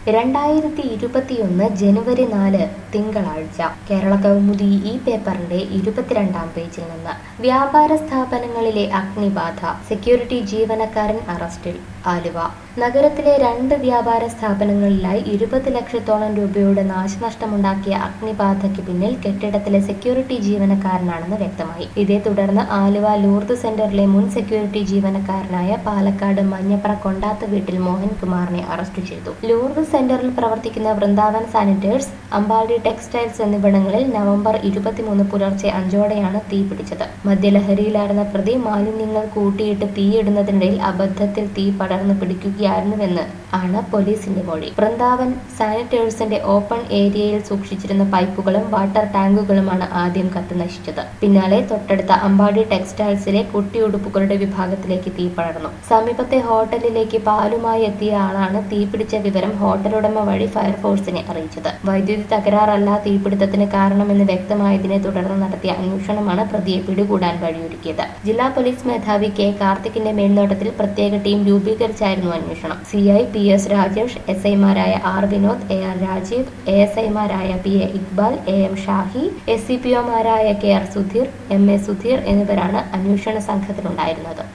രണ്ടായിരത്തി ഇരുപത്തിയൊന്ന് ജനുവരി നാല് തിങ്കളാഴ്ച കേരള കൗമുദി ഈ പേപ്പറിന്റെ ഇരുപത്തിരണ്ടാം പേജിൽ നിന്ന് വ്യാപാര സ്ഥാപനങ്ങളിലെ അഗ്നിബാധ സെക്യൂരിറ്റി ജീവനക്കാരൻ അറസ്റ്റിൽ ആലുവ നഗരത്തിലെ രണ്ട് വ്യാപാര സ്ഥാപനങ്ങളിലായി ഇരുപത് ലക്ഷത്തോളം രൂപയുടെ നാശനഷ്ടമുണ്ടാക്കിയ അഗ്നിബാധയ്ക്ക് പിന്നിൽ കെട്ടിടത്തിലെ സെക്യൂരിറ്റി ജീവനക്കാരനാണെന്ന് വ്യക്തമായി ഇതേ തുടർന്ന് ആലുവ ലൂർദ് സെന്ററിലെ മുൻ സെക്യൂരിറ്റി ജീവനക്കാരനായ പാലക്കാട് മഞ്ഞപ്ര കൊണ്ടാത്ത വീട്ടിൽ മോഹൻകുമാറിനെ അറസ്റ്റ് ചെയ്തു ലൂർദ് സെന്ററിൽ പ്രവർത്തിക്കുന്ന വൃന്ദാവൻ സാനിറ്റേഴ്സ് അമ്പാടി ടെക്സ്റ്റൈൽസ് എന്നിവിടങ്ങളിൽ നവംബർ ഇരുപത്തിമൂന്ന് പുലർച്ചെ അഞ്ചോടെയാണ് തീ പിടിച്ചത് മദ്യലഹരിയിലായിരുന്ന പ്രതി മാലിന്യങ്ങൾ കൂട്ടിയിട്ട് തീയിടുന്നതിനിടയിൽ അബദ്ധത്തിൽ തീ പടർന്നു പിടിക്കുകയായിരുന്നുവെന്ന് ആണ് പോലീസിന്റെ മൊഴി വൃന്ദാവൻ സാനിറ്റേഴ്സിന്റെ ഓപ്പൺ ഏരിയയിൽ സൂക്ഷിച്ചിരുന്ന പൈപ്പുകളും വാട്ടർ ടാങ്കുകളുമാണ് ആദ്യം കത്ത് നശിച്ചത് പിന്നാലെ തൊട്ടടുത്ത അമ്പാടി ടെക്സ്റ്റൈൽസിലെ കുട്ടിയുടുപ്പുകളുടെ വിഭാഗത്തിലേക്ക് തീ പടർന്നു സമീപത്തെ ഹോട്ടലിലേക്ക് പാലുമായി എത്തിയ ആളാണ് തീപിടിച്ച വിവരം ഹോട്ടലുടമ വഴി ഫയർഫോഴ്സിനെ അറിയിച്ചത് വൈദ്യുതി തകരാറല്ല തീപിടുത്തത്തിന് കാരണമെന്ന് വ്യക്തമായതിനെ തുടർന്ന് നടത്തിയ അന്വേഷണമാണ് പ്രതിയെ പിടികൂടാൻ വഴിയൊരുക്കിയത് ജില്ലാ പോലീസ് മേധാവി കെ കാർത്തിക്കിന്റെ മേൽനോട്ടത്തിൽ പ്രത്യേക ടീം രൂപീകരിച്ചായിരുന്നു അന്വേഷണം C I P S Rajesh S ഐമാരായ R Vinod A R Rajeev A S ഐമാരായ P A Iqbal A M Shahi S C P ഒമാരായ K R Sudheer M A Sudheer എന്നിവരാണ് അന്വേഷണ സംഘത്തിലുണ്ടായിരുന്നത്